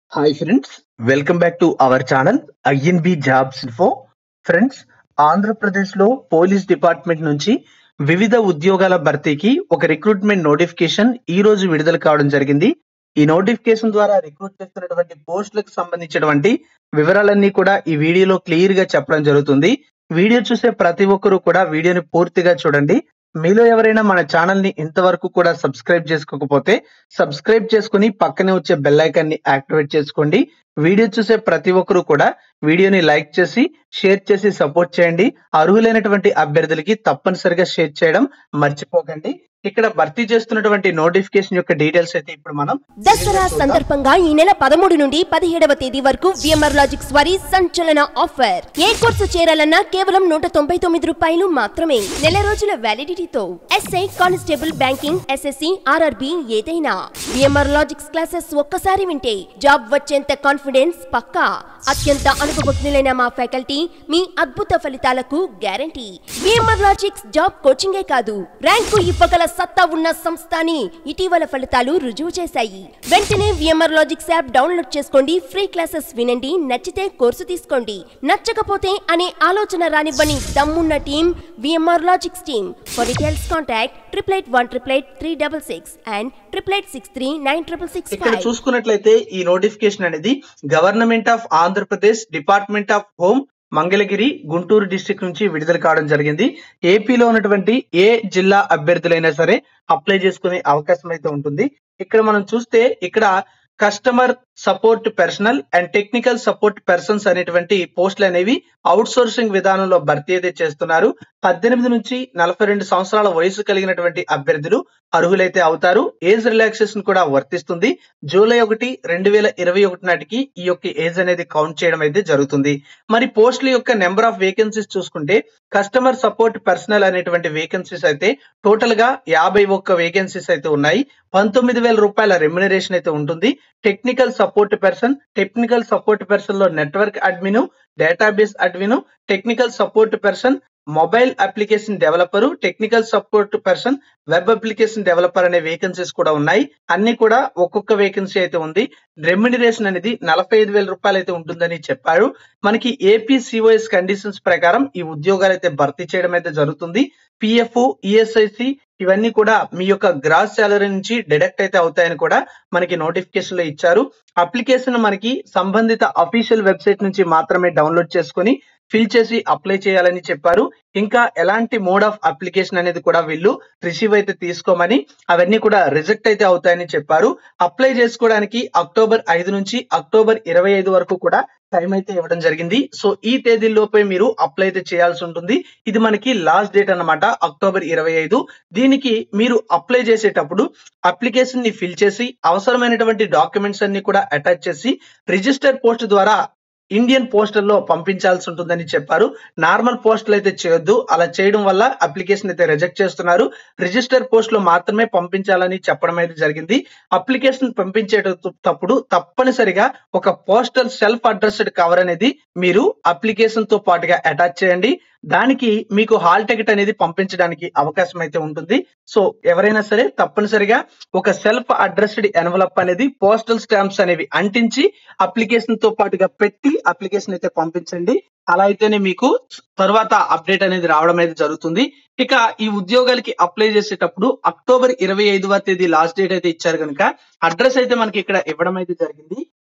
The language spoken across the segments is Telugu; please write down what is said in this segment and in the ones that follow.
hi friends welcome back to our channel INB jobs info friends Andhra Pradesh లో పోలీస్ డిపార్ట్మెంట్ నుంచి వివిధ ఉద్యోగాల భర్తీకి ఒక రిక్రూట్మెంట్ నోటిఫికేషన్ ఈ రోజు విడుదల కావడం జరిగింది ఈ నోటిఫికేషన్ ద్వారా రిక్రూట్ చేస్తున్నటువంటి పోస్టులకు సంబంధించినటువంటి వివరాలన్నీ కూడా ఈ వీడియోలో క్లియర్ గా చెప్పడం జరుగుతుంది వీడియో చూసే ప్రతి ఒక్కరూ కూడా వీడియోని పూర్తిగా చూడండి మీలో ఎవరైనా మన ఛానల్ ని ఇంతవరకు కూడా సబ్స్క్రైబ్ చేసుకోకపోతే సబ్స్క్రైబ్ చేసుకుని పక్కనే వచ్చే బెల్ ఐకాన్ ని యాక్టివేట్ చేసుకోండి వీడియో చూసే ప్రతి ఒక్కరూ కూడా వీడియోని లైక్ చేసి షేర్ చేసి సపోర్ట్ చేయండి అర్హులైనటువంటి అభ్యర్థులకి తప్పనిసరిగా షేర్ చేయడం మర్చిపోకండి ఇక్కడ భర్తీ చేస్తున్నటువంటి నోటిఫికేషన్ యొక్క డీటెయిల్స్ అయితే ఇప్పుడు మనం దసరా సందర్భంగా ఈ నెల పదమూడు నుండి పదిహేడవ తేదీ వరకు విఎంఆర్ లాజిక్స్ వారి సంచలన ఆఫర్ ఏ కోర్సు చేరాలన్నా కేవలం నూట తొంభై తొమ్మిది రూపాయలు మాత్రమే నెల రోజుల వ్యాలిడిటీతో S I constable banking S S C R R B ఏదైనా విఎంఆర్ లాజిక్స్ క్లాసెస్ ఒక్కసారి వింటే జాబ్ వచ్చేంత కాన్ఫిడెన్స్ పక్కా అత్యంత అనుభవజ్ఞులైన మా ఫ్యాకల్టీ మీ అద్భుత ఫలితాలకు గ్యారంటీ విఎంఆర్ లాజిక్స్ జాబ్ కోచింగే కాదు ర్యాంకు ఇవ్వగల సత్తా ఉన్న సంస్థ అని ఇటీవల ఫలితాలు రుజువు చేశాయి వెంటనే విఎంఆర్ లాజిక్స్ యాప్ డౌన్లోడ్ చేసుకోండి ఫ్రీ క్లాసెస్ వినండి నచ్చితే కోర్సు తీసుకోండి నచ్చకపోతే అనే ఆలోచన రానివ్వని దమ్మున్న team VMR logics team for details contact triple eight one triple eight three double six and triple eight six three nine triple six ఇక్కడ ఫైవ్ చూసుకున్నట్లయితే ఈ నోటిఫికేషన్ అనేది government of Andhra Pradesh department of home Mangalagiri Guntur district నుంచి విడుదల కావడం జరిగింది ఏపీలో ఉన్నటువంటి ఏ జిల్లా అభ్యర్థులైనా సరే అప్లై చేసుకునే అవకాశం అయితే ఉంటుంది ఇక్కడ మనం చూస్తే ఇక్కడ customer support personal and technical support persons అనేటువంటి పోస్టులు అనేవి అవుట్ సోర్సింగ్ విధానంలో భర్తీ అయితే చేస్తున్నారు పద్దెనిమిది నుంచి నలభై రెండు సంవత్సరాల వయసు కలిగినటువంటి అభ్యర్థులు అర్హులైతే అవుతారు ఏజ్ రిలాక్సేషన్ కూడా వర్తిస్తుంది జూలై ఒకటి రెండు వేల ఇరవై ఒకటి నాటికి ఈ యొక్క ఏజ్ అనేది కౌంట్ చేయడం అయితే జరుగుతుంది మరి పోస్టుల యొక్క నెంబర్ ఆఫ్ వేకెన్సీస్ చూసుకుంటే కస్టమర్ సపోర్ట్ పర్సనల్ అనేటువంటి వేకెన్సీస్ అయితే టోటల్ గా యాభై ఒక్క వేకెన్సీస్ అయితే ఉన్నాయి పంతొమ్మిది వేల రూపాయల రెమ్యునరేషన్ అయితే ఉంటుంది technical support person technical support person లో network admin database admin technical support person mobile application developer technical support person web application developer అనే వేకెన్సీస్ కూడా ఉన్నాయి అన్ని కూడా ఒక్కొక్క వేకెన్సీ అయితే ఉంది రెమ్యునరేషన్ అనేది నలభై ఐదు వేల రూపాయలు అయితే ఉంటుందని చెప్పారు మనకి ఏపీ సిఓఎస్ కండిషన్స్ ప్రకారం ఈ ఉద్యోగాలు అయితే భర్తీ చేయడం అయితే జరుగుతుంది పిఎఫ్ ఈఎస్ఐసి ఇవన్నీ కూడా మీ యొక్క గ్రాస్ సాలరీ నుంచి డిడక్ట్ అయితే అవుతాయని కూడా మనకి నోటిఫికేషన్ లో ఇచ్చారు అప్లికేషన్ మనకి సంబంధిత అఫీషియల్ వెబ్సైట్ నుంచి మాత్రమే డౌన్లోడ్ చేసుకుని ఫిల్ చేసి అప్లై చేయాలని చెప్పారు ఇంకా ఎలాంటి మోడ్ ఆఫ్ అప్లికేషన్ అనేది కూడా వీళ్ళు రిసీవ్ అయితే తీసుకోమని అవన్నీ కూడా రిజెక్ట్ అయితే అవుతాయని చెప్పారు అప్లై చేసుకోవడానికి అక్టోబర్ ఐదు నుంచి అక్టోబర్ ఇరవై ఐదు వరకు కూడా టైం అయితే ఇవ్వడం జరిగింది సో ఈ తేదీలోపే మీరు అప్లై అయితే చేయాల్సి ఉంటుంది ఇది మనకి లాస్ట్ డేట్ అన్నమాట అక్టోబర్ ఇరవై ఐదు దీనికి మీరు అప్లై చేసేటప్పుడు అప్లికేషన్ ని ఫిల్ చేసి అవసరమైనటువంటి డాక్యుమెంట్స్ అన్ని కూడా అటాచ్ చేసి రిజిస్టర్ పోస్ట్ ద్వారా ఇండియన్ పోస్టల్ లో పంపించాల్సి ఉంటుందని చెప్పారు నార్మల్ పోస్టులు అయితే చేయొద్దు అలా చేయడం వల్ల అప్లికేషన్ అయితే రిజెక్ట్ చేస్తున్నారు రిజిస్టర్ పోస్ట్ లో మాత్రమే పంపించాలని చెప్పడం అయితే జరిగింది అప్లికేషన్ పంపించేటప్పుడు తప్పనిసరిగా ఒక పోస్టల్ సెల్ఫ్ అడ్రస్డ్ కవర్ అనేది మీరు అప్లికేషన్ తో పాటుగా అటాచ్ చేయండి దానికి మీకు హాల్ టికెట్ అనేది పంపించడానికి అవకాశం అయితే ఉంటుంది సో ఎవరైనా సరే తప్పనిసరిగా ఒక సెల్ఫ్ అడ్రస్డ్ ఎన్వలప్ అనేది పోస్టల్ స్టాంప్స్ అనేవి అంటించి అప్లికేషన్ తో పాటుగా పెట్టి అప్లికేషన్ అయితే పంపించండి అలా అయితేనే మీకు తర్వాత అప్డేట్ అనేది రావడం అనేది జరుగుతుంది ఇక ఈ ఉద్యోగాలకి అప్లై చేసేటప్పుడు అక్టోబర్ ఇరవై ఐదవ తేదీ లాస్ట్ డేట్ అయితే ఇచ్చారు కనుక అడ్రస్ అయితే మనకి ఇక్కడ ఇవ్వడం అయితే జరిగింది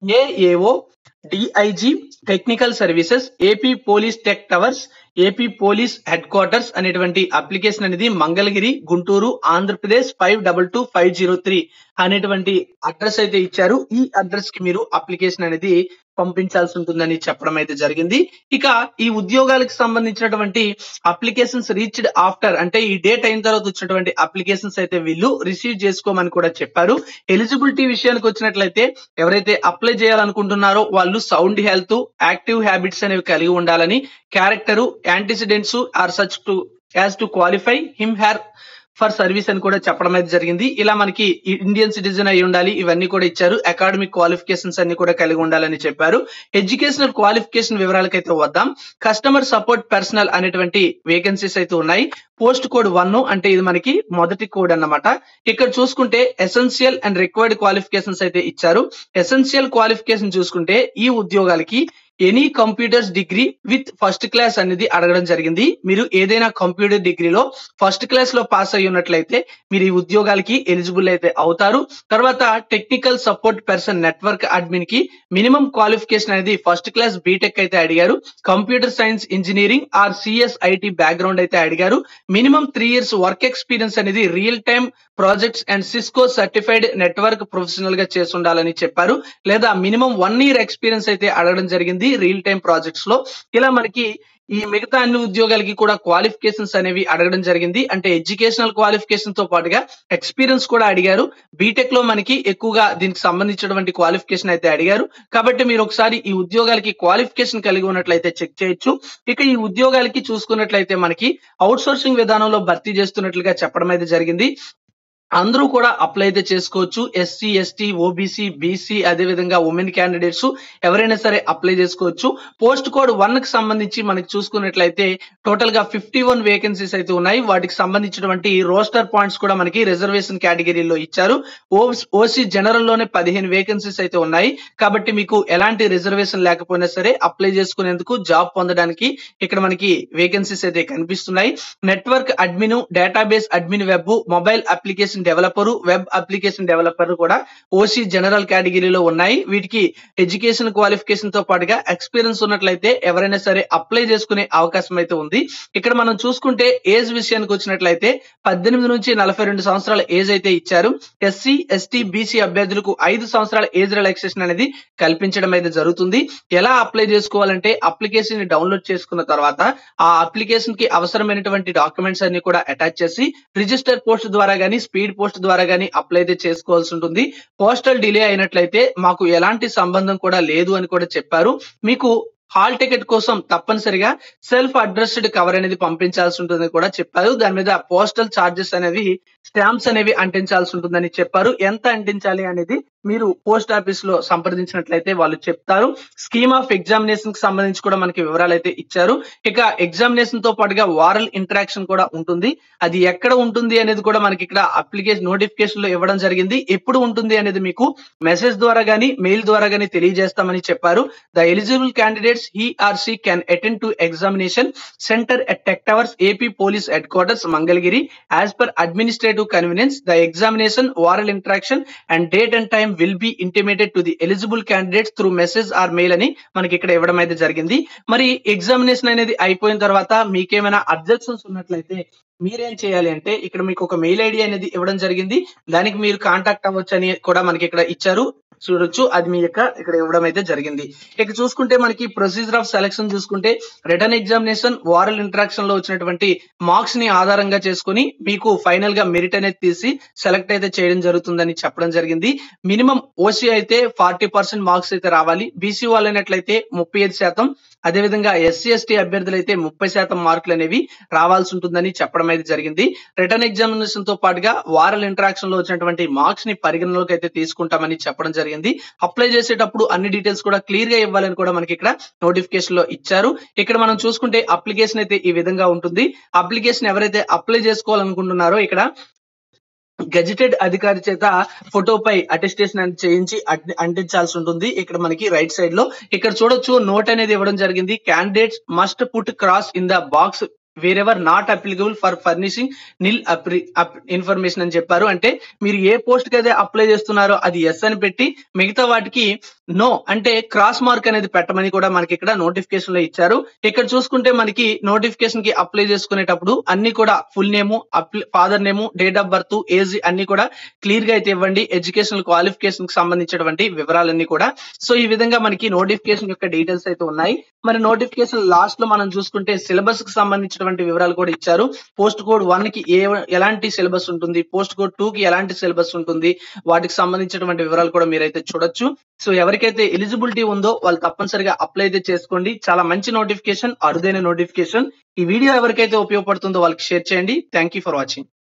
AAO DIG technical services AP police tech towers AP police head quarters అనేటువంటి అప్లికేషన్ అనేది Mangalagiri Guntur Andhra Pradesh five double two five zero three అనేటువంటి అడ్రస్ అయితే ఇచ్చారు ఈ అడ్రస్ కి మీరు అప్లికేషన్ అనేది పంపించాల్సి ఉంటుందని చెప్పడం అయితే జరిగింది ఇక ఈ ఉద్యోగాలకు సంబంధించినటువంటి అప్లికేషన్స్ రీచ్డ్ ఆఫ్టర్ అంటే ఈ డేట్ అయిన తర్వాత వచ్చినటువంటి అప్లికేషన్స్ అయితే వీళ్ళు రిసీవ్ చేసుకోమని కూడా చెప్పారు ఎలిజిబిలిటీ విషయానికి వచ్చినట్లయితే ఎవరైతే అప్లై చేయాలనుకుంటున్నారో వాళ్ళు సౌండ్ హెల్త్ యాక్టివ్ హ్యాబిట్స్ అనేవి కలిగి ఉండాలని character antecedents are such to as to qualify him her for service అని కూడా చెప్పడం అయితే జరిగింది ఇలా మనకి ఇండియన్ సిటిజన్ అయి ఉండాలి ఇవన్నీ కూడా ఇచ్చారు అకాడమిక్ క్వాలిఫికేషన్స్ అన్ని కూడా కలిగి ఉండాలని చెప్పారు ఎడ్యుకేషనల్ క్వాలిఫికేషన్ వివరాలకైతే వద్దాం కస్టమర్ సపోర్ట్ పర్సనల్ అనేటువంటి వేకెన్సీస్ అయితే ఉన్నాయి పోస్ట్ కోడ్ వన్ అంటే ఇది మనకి మొదటి కోడ్ అన్నమాట ఇక్కడ చూసుకుంటే ఎసెన్షియల్ అండ్ రిక్వైర్డ్ క్వాలిఫికేషన్స్ అయితే ఇచ్చారు ఎసెన్షియల్ క్వాలిఫికేషన్ చూసుకుంటే ఈ ఉద్యోగాలకి any computers degree with first class అనేది అడగడం జరిగింది మీరు ఏదైనా కంప్యూటర్ డిగ్రీలో ఫస్ట్ క్లాస్ లో పాస్ అయి ఉన్నట్లయితే మీరు ఈ ఉద్యోగాలకి ఎలిజిబుల్ అయితే అవుతారు తర్వాత technical support person network admin కి మినిమం క్వాలిఫికేషన్ అనేది ఫస్ట్ క్లాస్ బీటెక్ అయితే అడిగారు computer science engineering or C S I T background అయితే అడిగారు minimum three years work experience అనేది real time projects and Cisco certified network professional గా చేసి ఉండాలని చెప్పారు లేదా మినిమం వన్ ఇయర్ ఎక్స్పీరియన్స్ అయితే అడగడం జరిగింది రియల్ టైమ్ ప్రాజెక్ట్స్ లో ఇలా మనకి ఈ మిగతా అన్ని ఉద్యోగాలకి కూడా క్వాలిఫికేషన్స్ అనేవి అడగడం జరిగింది అంటే ఎడ్యుకేషనల్ క్వాలిఫికేషన్ తో పాటుగా ఎక్స్పీరియన్స్ కూడా అడిగారు బీటెక్ లో మనకి ఎక్కువగా దీనికి సంబంధించినటువంటి క్వాలిఫికేషన్ అయితే అడిగారు కాబట్టి మీరు ఒకసారి ఈ ఉద్యోగాలకి క్వాలిఫికేషన్ కలిగి ఉన్నట్లయితే చెక్ చేయొచ్చు ఇక ఈ ఉద్యోగాలకి చూసుకున్నట్లయితే మనకి అవుట్ సోర్సింగ్ విధానంలో భర్తీ చేస్తున్నట్లుగా చెప్పడం అయితే జరిగింది అందరూ కూడా అప్లై అయితే చేసుకోవచ్చు ఎస్సీ ఎస్టీ ఓబీసీ బీసీ అదే విధంగా ఉమెన్ క్యాండిడేట్స్ ఎవరైనా సరే అప్లై చేసుకోవచ్చు పోస్ట్ కోడ్ వన్ కి సంబంధించి మనకి చూసుకున్నట్లయితే టోటల్ గా ఫిఫ్టీ వన్ వేకెన్సీస్ అయితే ఉన్నాయి వాటికి సంబంధించినటువంటి రోస్టర్ పాయింట్స్ కూడా మనకి రిజర్వేషన్ కేటగిరీలో ఇచ్చారు ఓసీ జనరల్ లోనే పదిహేను వేకెన్సీస్ అయితే ఉన్నాయి కాబట్టి మీకు ఎలాంటి రిజర్వేషన్ లేకపోయినా సరే అప్లై చేసుకునేందుకు జాబ్ పొందడానికి ఇక్కడ మనకి వేకెన్సీస్ అయితే కనిపిస్తున్నాయి network admin database admin web mobile application developer web application developer కూడా ఓసీ జనరల్ కేటగిరీలో ఉన్నాయి వీటికి ఎడ్యుకేషన్ క్వాలిఫికేషన్ తో పాటుగా ఎక్స్పీరియన్స్ ఉన్నట్లయితే ఎవరైనా సరే అప్లై చేసుకునే అవకాశం అయితే ఉంది ఇక్కడ మనం చూసుకుంటే ఏజ్ విషయానికి వచ్చినట్లయితే పద్దెనిమిది నుంచి నలభై రెండు సంవత్సరాల ఏజ్ అయితే ఇచ్చారు ఎస్సీ ఎస్టీ బీసీ అభ్యర్థులకు ఐదు సంవత్సరాల ఏజ్ రిలాక్సేషన్ అనేది కల్పించడం అయితే జరుగుతుంది ఎలా అప్లై చేసుకోవాలంటే అప్లికేషన్ ని డౌన్లోడ్ చేసుకున్న తర్వాత ఆ అప్లికేషన్ కి అవసరమైనటువంటి డాక్యుమెంట్స్ అన్ని కూడా అటాచ్ చేసి రిజిస్టర్ పోస్ట్ ద్వారా గానీ స్పీడ్ పోస్ట్ ద్వారా గానీ అప్లై అయితే చేసుకోవాల్సి ఉంటుంది పోస్టల్ డిలే అయినట్లయితే మాకు ఎలాంటి సంబంధం కూడా లేదు అని కూడా చెప్పారు మీకు హాల్ టికెట్ కోసం తప్పనిసరిగా సెల్ఫ్ అడ్రస్డ్ కవర్ అనేది పంపించాల్సి ఉంటుందని కూడా చెప్పారు దాని మీద పోస్టల్ చార్జెస్ అనేవి స్టాంప్స్ అనేవి అంటించాల్సి ఉంటుందని చెప్పారు ఎంత అంటించాలి అనేది మీరు పోస్ట్ ఆఫీస్ లో సంప్రదించినట్లయితే వాళ్ళు చెప్తారు స్కీమ్ ఆఫ్ ఎగ్జామినేషన్ కి సంబంధించి కూడా మనకి వివరాలు అయితే ఇచ్చారు ఇక ఎగ్జామినేషన్ తో పాటుగా వారల్ ఇంటరాక్షన్ కూడా ఉంటుంది అది ఎక్కడ ఉంటుంది అనేది కూడా మనకి ఇక్కడ అప్లికేషన్ నోటిఫికేషన్ లో ఇవ్వడం జరిగింది ఎప్పుడు ఉంటుంది అనేది మీకు మెసేజ్ ద్వారా గానీ మెయిల్ ద్వారా గానీ తెలియజేస్తామని చెప్పారు the eligible candidates he are see can attend to examination centre at tech towers AP police head quarters Mangalagiri as per administrative convenience the examination oral interaction and date and time will be intimated to the eligible candidates through message or mail అని మనకి ఇక్కడ ఇవ్వడం అయితే జరిగింది మరి ఎగ్జామినేషన్ అనేది అయిపోయిన తర్వాత మీకేమైనా అబ్జెక్షన్స్ ఉన్నట్లయితే మీరేం చేయాలి అంటే ఇక్కడ మీకు ఒక మెయిల్ ఐడి అనేది ఇవ్వడం జరిగింది దానికి మీరు కాంటాక్ట్ అవ్వచ్చు అని కూడా మనకి ఇక్కడ ఇచ్చారు చూడొచ్చు అది మీ యొక్క ఇక్కడ ఇవ్వడం అయితే జరిగింది ఇక చూసుకుంటే మనకి ప్రొసీజర్ ఆఫ్ సెలక్షన్ చూసుకుంటే రిటర్న్ ఎగ్జామినేషన్ వారల్ ఇంటరాక్షన్ లో వచ్చినటువంటి మార్క్స్ ని ఆధారంగా చేసుకుని మీకు ఫైనల్ గా మెరిట్ అనేది తీసి సెలెక్ట్ అయితే చేయడం జరుగుతుందని చెప్పడం జరిగింది మినిమం ఓసీ అయితే ఫార్టీ పర్సెంట్ మార్క్స్ అయితే రావాలి బీసీ వాళ్ళు అయినట్లయితే ముప్పై ఐదు శాతం అదేవిధంగా ఎస్సీ ఎస్టీ అభ్యర్థులు అయితే ముప్పై శాతం మార్కులు అనేవి రావాల్సి ఉంటుందని చెప్పడం అయితే జరిగింది రిటర్న్ ఎగ్జామినేషన్ తో పాటుగా వారల్ ఇంటరాక్షన్ లో వచ్చినటువంటి మార్క్స్ ని పరిగణలోకి అయితే తీసుకుంటామని చెప్పడం జరిగింది అప్లై చేసేటప్పుడు అన్ని డీటెయిల్స్ కూడా క్లియర్ గా ఇవ్వాలని కూడా మనకి ఇక్కడ నోటిఫికేషన్ లో ఇచ్చారు ఇక్కడ మనం చూసుకుంటే అప్లికేషన్ అయితే ఈ విధంగా ఉంటుంది అప్లికేషన్ ఎవరైతే అప్లై చేసుకోవాలనుకుంటున్నారో ఇక్కడ గెజిటెడ్ అధికారి చేత ఫోటోపై అటెస్టేషన్ అనేది చేయించి అడ్- అంటించాల్సి ఉంటుంది ఇక్కడ మనకి రైట్ సైడ్ లో ఇక్కడ చూడొచ్చు నోట్ అనేది ఇవ్వడం జరిగింది candidates must put cross in the box wherever not applicable for furnishing nil information అని చెప్పారు అంటే మీరు ఏ పోస్ట్ కి అయితే అప్లై చేస్తున్నారో అది ఎస్ అని పెట్టి మిగతా వాటికి నో అంటే క్రాస్ మార్క్ అనేది పెట్టమని కూడా మనకి ఇక్కడ నోటిఫికేషన్ లో ఇచ్చారు ఇక్కడ చూసుకుంటే మనకి నోటిఫికేషన్ కి అప్లై చేసుకునేటప్పుడు అన్ని కూడా full name father name date of birth age అన్ని కూడా క్లియర్ గా అయితే ఇవ్వండి ఎడ్యుకేషనల్ క్వాలిఫికేషన్ కి సంబంధించినటువంటి వివరాలన్నీ కూడా సో ఈ విధంగా మనకి నోటిఫికేషన్ యొక్క డీటెయిల్స్ అయితే ఉన్నాయి మరి నోటిఫికేషన్ లాస్ట్ లో మనం చూసుకుంటే సిలబస్ కి సంబంధించినటువంటి వివరాలు కూడా ఇచ్చారు పోస్ట్ కోడ్ వన్ కి ఏ ఎలాంటి సిలబస్ ఉంటుంది పోస్ట్ కోడ్ టూ కి ఎలాంటి సిలబస్ ఉంటుంది వాటికి సంబంధించినటువంటి వివరాలు కూడా మీరైతే చూడొచ్చు సో ఎవరికైతే ఎలిజిబిలిటీ ఉందో వాళ్ళు తప్పనిసరిగా అప్లై అయితే చేసుకోండి చాలా మంచి నోటిఫికేషన్ అరుదైన నోటిఫికేషన్ ఈ వీడియో ఎవరికైతే ఉపయోగపడుతుందో వాళ్ళకి షేర్ చేయండి థ్యాంక్ యూ ఫర్ వాచింగ్